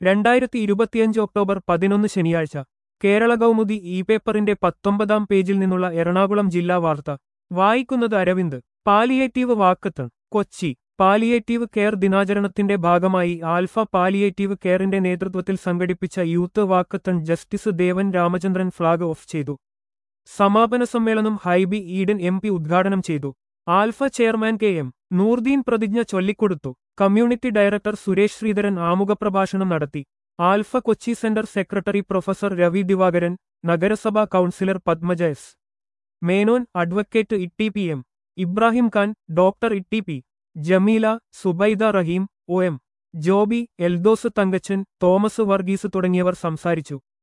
രണ്ടായിരത്തി ഇരുപത്തിയഞ്ച് ഒക്ടോബർ പതിനൊന്ന് ശനിയാഴ്ച കേരള കൗമുദി ഇ പേപ്പറിന്റെ പത്തൊമ്പതാം പേജിൽ നിന്നുള്ള എറണാകുളം ജില്ലാ വാർത്ത വായിക്കുന്നത് Aravind palliative walkathon Kochi palliative care ദിനാചരണത്തിന്റെ ഭാഗമായി ആൽഫ പാലിയേറ്റീവ് കെയറിന്റെ നേതൃത്വത്തിൽ സംഘടിപ്പിച്ച youth walkathon justice Devan Ramachandran flag off ചെയ്തു സമാപന സമ്മേളനം ഹൈബി ഈഡൻ എം പി ഉദ്ഘാടനം ചെയ്തു Alpha chairman K M Noordeen പ്രതിജ്ഞ ചൊല്ലിക്കൊടുത്തു കമ്മ്യൂണിറ്റി ഡയറക്ടർ സുരേഷ് ശ്രീധരൻ ആമുഖപ്രഭാഷണം നടത്തി Alpha Kochi centre secretary professor Ravi Divakaran നഗരസഭാ councillor Padmaja S Menon advocate Itty P M Ibrahim Khan doctor Itty P Jameela Subaida റഹീം ഒ എം ജോബി എൽദോസ് തങ്കച്ചൻ തോമസ് വർഗീസ് തുടങ്ങിയവർ സംസാരിച്ചു